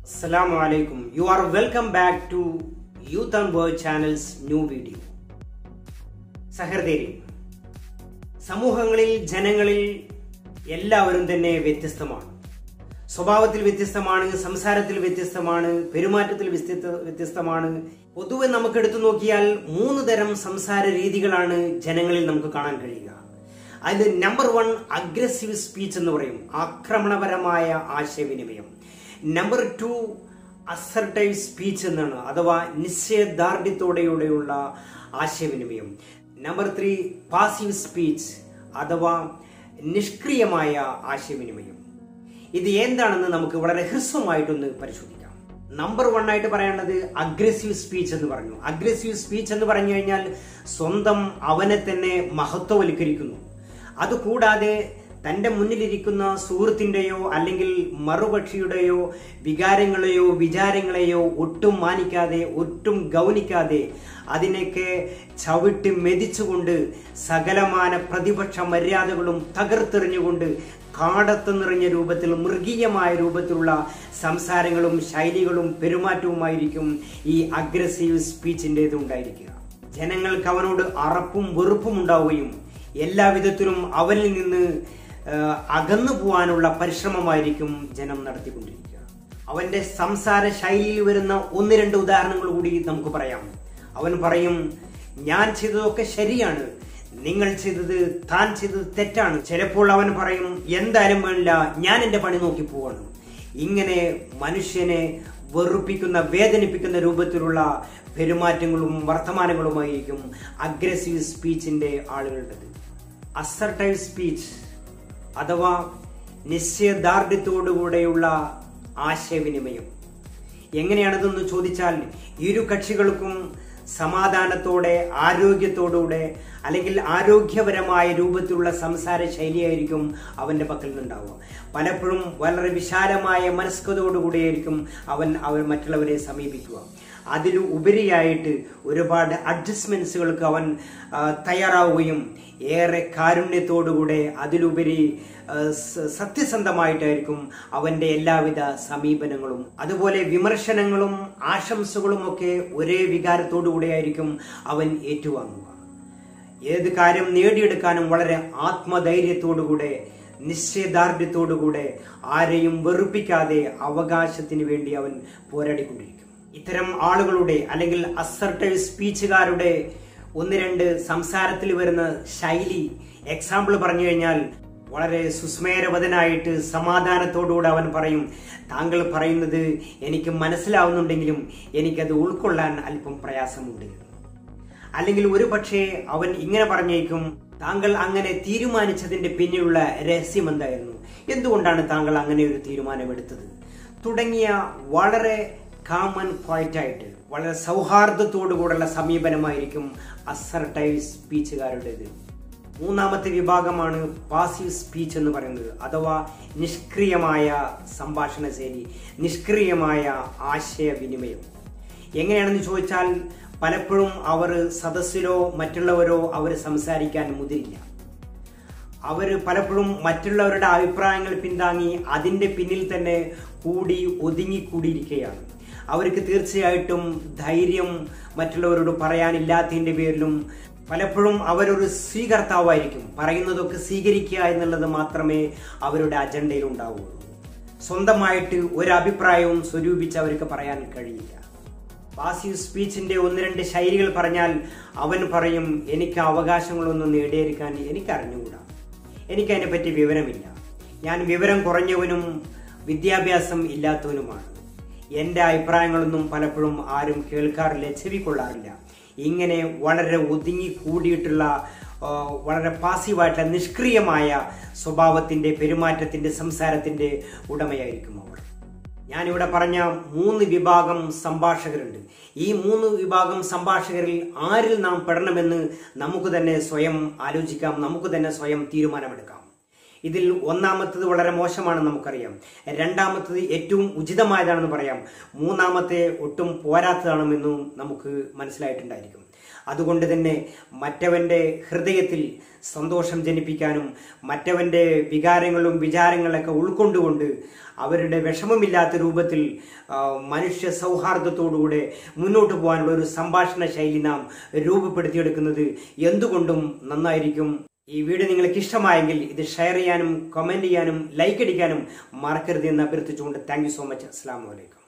Assalamu alaikum. You are welcome back to Youth and World Channel's new video. സഹൃദയരെ സമൂഹങ്ങളിൽ ജനങ്ങളിൽ എല്ലാവരും തന്നെ വ്യത്യസ്തമാണ് സ്വഭാവത്തിൽ വ്യത്യസ്തമാണ് സംസാരത്തിൽ വ്യത്യസ്തമാണ് പെരുമാറ്റത്തിൽ വ്യത്യസ്ത വ്യത്യസ്തമാണ് പൊതുവെ നമുക്ക് എടുത്തു നോക്കിയാൽ മൂന്ന് തരം സംസാര രീതികളാണ് ജനങ്ങളിൽ നമുക്ക് കാണാൻ കഴിയുക അതിൽ നമ്പർ വൺ അഗ്രസീവ് സ്പീച്ച് എന്ന് പറയും ആക്രമണപരമായ ആശയവിനിമയം നമ്പർ ടു അസർട്ടൈവ് സ്പീച്ച് എന്നാണ് അഥവാ നിശ്ചയദാർഢ്യത്തോടെയുള്ള ആശയവിനിമയം നമ്പർ ത്രീ പാസീവ് സ്പീച്ച് അഥവാ നിഷ്ക്രിയമായ ആശയവിനിമയം ഇത് എന്താണെന്ന് നമുക്ക് വളരെ ഹ്രസ്വമായിട്ടൊന്ന് പരിശോധിക്കാം നമ്പർ വൺ ആയിട്ട് പറയേണ്ടത് അഗ്രസീവ് സ്പീച്ച് എന്ന് പറഞ്ഞു അഗ്രസീവ് സ്പീച്ച് എന്ന് പറഞ്ഞു കഴിഞ്ഞാൽ സ്വന്തം അവനെ തന്നെ മഹത്വവൽക്കരിക്കുന്നു അതുകൂടാതെ തന്റെ മുന്നിലിരിക്കുന്ന സുഹൃത്തിന്റെയോ അല്ലെങ്കിൽ മറുപക്ഷിയുടെയോ വികാരങ്ങളെയോ വിചാരങ്ങളെയോ ഒട്ടും മാനിക്കാതെ ഒട്ടും ഗൗനിക്കാതെ അതിനൊക്കെ ചവിട്ടി മെതിച്ചുകൊണ്ട് സകലമാന പ്രതിപക്ഷ മര്യാദകളും തകർത്തെറിഞ്ഞുകൊണ്ട് കാടത്ത് നിറഞ്ഞ രൂപത്തിൽ മൃഗീയമായ രൂപത്തിലുള്ള സംസാരങ്ങളും ശൈലികളും പെരുമാറ്റവുമായിരിക്കും ഈ അഗ്രസീവ് സ്പീച്ചിൻ്റെത് ഉണ്ടായിരിക്കുക ജനങ്ങൾക്ക് അവനോട് അറപ്പും വെറുപ്പും ഉണ്ടാവുകയും എല്ലാവിധത്തിലും അവനിൽ നിന്ന് അകന്നു പോകാനുള്ള പരിശ്രമമായിരിക്കും ജനം നടത്തിക്കൊണ്ടിരിക്കുക അവന്റെ സംസാര ശൈലിയിൽ വരുന്ന ഒന്ന് രണ്ട് ഉദാഹരണങ്ങൾ കൂടി നമുക്ക് പറയാം അവൻ പറയും ഞാൻ ചെയ്തതൊക്കെ ശരിയാണ് നിങ്ങൾ ചെയ്തത് താൻ ചെയ്തത് തെറ്റാണ് ചിലപ്പോൾ അവൻ പറയും എന്തായാലും വേണില്ല ഞാൻ എന്റെ പണി നോക്കി പോവാണ് ഇങ്ങനെ മനുഷ്യനെ വെറുപ്പിക്കുന്ന വേദനിപ്പിക്കുന്ന രൂപത്തിലുള്ള പെരുമാറ്റങ്ങളും വർത്തമാനങ്ങളുമായിരിക്കും അഗ്രസീവ് സ്പീച്ചിന്റെ ആളുകളുടേത് അസർട്ടൈവ് സ്പീച്ച് അഥവാ നിശ്ചയദാർഢ്യത്തോടുകൂടെയുള്ള ആശയവിനിമയം എങ്ങനെയാണിതെന്ന് ചോദിച്ചാൽ ഇരു കക്ഷികൾക്കും സമാധാനത്തോടെ ആരോഗ്യത്തോടുകൂടെ അല്ലെങ്കിൽ ആരോഗ്യപരമായ രൂപത്തിലുള്ള സംസാര ശൈലിയായിരിക്കും അവന്റെ പക്കൽ നിന്നുണ്ടാവുക പലപ്പോഴും വളരെ വിശാലമായ മനസ്കതയോടുകൂടിയായിരിക്കും അവൻ അവൻ മറ്റുള്ളവരെ സമീപിക്കുക അതിലു ഉപരിയായിട്ട് ഒരുപാട് അഡ്ജസ്റ്റ്മെന്റ്സുകൾക്ക് അവൻ തയ്യാറാവുകയും ഏറെ കാരുണ്യത്തോടുകൂടെ അതിലുപരി സത്യസന്ധമായിട്ടായിരിക്കും അവന്റെ എല്ലാവിധ സമീപനങ്ങളും അതുപോലെ വിമർശനങ്ങളും ആശംസകളും ഒക്കെ ഒരേ വികാരത്തോടുകൂടെയായിരിക്കും അവൻ ഏറ്റുവാങ്ങുക ഏത് കാര്യം നേടിയെടുക്കാനും വളരെ ആത്മധൈര്യത്തോടുകൂടെ നിശ്ചയദാർഢ്യത്തോടുകൂടെ ആരെയും വെറുപ്പിക്കാതെ അവകാശത്തിന് വേണ്ടി അവൻ പോരാടിക്കൊണ്ടിരിക്കും ഇത്തരം ആളുകളുടെ അല്ലെങ്കിൽ അസർട്ടൈവ് സ്പീച്ചുകാരുടെ ഒന്ന് രണ്ട് സംസാരത്തിൽ വരുന്ന ശൈലി എക്സാമ്പിൾ പറഞ്ഞു കഴിഞ്ഞാൽ വളരെ സുസ്മേരവതനായിട്ട് സമാധാനത്തോടുകൂടെ അവൻ പറയും താങ്കൾ പറയുന്നത് എനിക്ക് മനസ്സിലാവുന്നുണ്ടെങ്കിലും എനിക്കത് ഉൾക്കൊള്ളാൻ അല്പം പ്രയാസമുണ്ട് അല്ലെങ്കിൽ ഒരു പക്ഷേ അവൻ ഇങ്ങനെ പറഞ്ഞേക്കും താങ്കൾ അങ്ങനെ തീരുമാനിച്ചതിന്റെ പിന്നിലുള്ള രഹസ്യം എന്തായിരുന്നു എന്തുകൊണ്ടാണ് താങ്കൾ അങ്ങനെ ഒരു തീരുമാനമെടുത്തത് തുടങ്ങിയ വളരെ കാമൻ ക്വയറ്റായിട്ട് വളരെ സൗഹാർദ്ദത്തോടുകൂടെയുള്ള സമീപനമായിരിക്കും അസർട്ടൈവ് സ്പീച്ചുകാരുടേത് മൂന്നാമത്തെ വിഭാഗമാണ് പാസീവ് സ്പീച്ച് എന്ന് പറയുന്നത് അഥവാ നിഷ്ക്രിയമായ സംഭാഷണ ശൈലി നിഷ്ക്രിയമായ ആശയവിനിമയം എങ്ങനെയാണെന്ന് ചോദിച്ചാൽ പലപ്പോഴും അവർ സദസ്സിലോ മറ്റുള്ളവരോ അവർ സംസാരിക്കാൻ മുതിരില്ല അവർ പലപ്പോഴും മറ്റുള്ളവരുടെ അഭിപ്രായങ്ങൾ പിന്താങ്ങി അതിൻ്റെ പിന്നിൽ തന്നെ കൂടി ഒതുങ്ങിക്കൂടിയിരിക്കുകയാണ് അവർക്ക് തീർച്ചയായിട്ടും ധൈര്യം മറ്റുള്ളവരോട് പറയാനില്ലാത്തതിൻ്റെ പേരിലും പലപ്പോഴും അവരൊരു സ്വീകർത്താവായിരിക്കും പറയുന്നതൊക്കെ സ്വീകരിക്കുക എന്നുള്ളത് മാത്രമേ അവരുടെ അജണ്ടയിൽ ഉണ്ടാവുകയുള്ളൂ സ്വന്തമായിട്ട് ഒരു അഭിപ്രായവും സ്വരൂപിച്ച് അവർക്ക് പറയാൻ കഴിയില്ല പാസീവ് സ്പീച്ചിന്റെ ഒന്ന് രണ്ട് ശൈലികൾ പറഞ്ഞാൽ അവൻ പറയും എനിക്ക് അവകാശങ്ങളൊന്നും നേടിയെടുക്കാൻ എനിക്ക് അറിഞ്ഞുകൂടാ എനിക്ക് അതിനെപ്പറ്റി വിവരമില്ല ഞാൻ വിവരം കുറഞ്ഞവനും വിദ്യാഭ്യാസം ഇല്ലാത്തവനുമാണ് എൻ്റെ അഭിപ്രായങ്ങളൊന്നും പലപ്പോഴും ആരും കേൾക്കാറില്ല ചെവിക്കൊള്ളാറില്ല ഇങ്ങനെ വളരെ ഒതുങ്ങി കൂടിയിട്ടുള്ള വളരെ പാസീവായിട്ടുള്ള നിഷ്ക്രിയമായ സ്വഭാവത്തിൻ്റെ പെരുമാറ്റത്തിൻ്റെ സംസാരത്തിൻ്റെ ഉടമയായിരിക്കും അവർ ഞാനിവിടെ പറഞ്ഞ മൂന്ന് വിഭാഗം സംഭാഷകരുണ്ട് ഈ മൂന്ന് വിഭാഗം സംഭാഷകരിൽ ആരിൽ നാം പെടണമെന്ന് നമുക്ക് തന്നെ സ്വയം ആലോചിക്കാം നമുക്ക് തന്നെ സ്വയം തീരുമാനമെടുക്കാം ഇതിൽ ഒന്നാമത്തത് വളരെ മോശമാണെന്ന് നമുക്കറിയാം രണ്ടാമത്തത് ഏറ്റവും ഉചിതമായതാണെന്ന് പറയാം മൂന്നാമത്തെ ഒട്ടും പോരാത്തതാണെന്നും നമുക്ക് മനസ്സിലായിട്ടുണ്ടായിരിക്കും അതുകൊണ്ട് തന്നെ മറ്റവൻ്റെ ഹൃദയത്തിൽ സന്തോഷം ജനിപ്പിക്കാനും മറ്റവൻ്റെ വികാരങ്ങളും വിചാരങ്ങളൊക്കെ ഉൾക്കൊണ്ടുകൊണ്ട് അവരുടെ വിഷമമില്ലാത്ത രൂപത്തിൽ ആ, മനുഷ്യ സൗഹാർദ്ദത്തോടുകൂടെ മുന്നോട്ട് പോകാനുള്ള ഒരു സംഭാഷണ ശൈലി നാം രൂപപ്പെടുത്തിയെടുക്കുന്നത് എന്തുകൊണ്ടും നന്നായിരിക്കും ഈ വീഡിയോ നിങ്ങൾക്ക് ഇഷ്ടമായെങ്കിൽ ഇത് ഷെയർ ചെയ്യാനും കമന്റ് ചെയ്യാനും ലൈക്ക് അടിക്കാനും മറക്കരുത് എന്ന് അഭ്യർത്ഥിച്ചുകൊണ്ട് താങ്ക് യു സോ മച്ച് അസ്സാം വലൈക്കും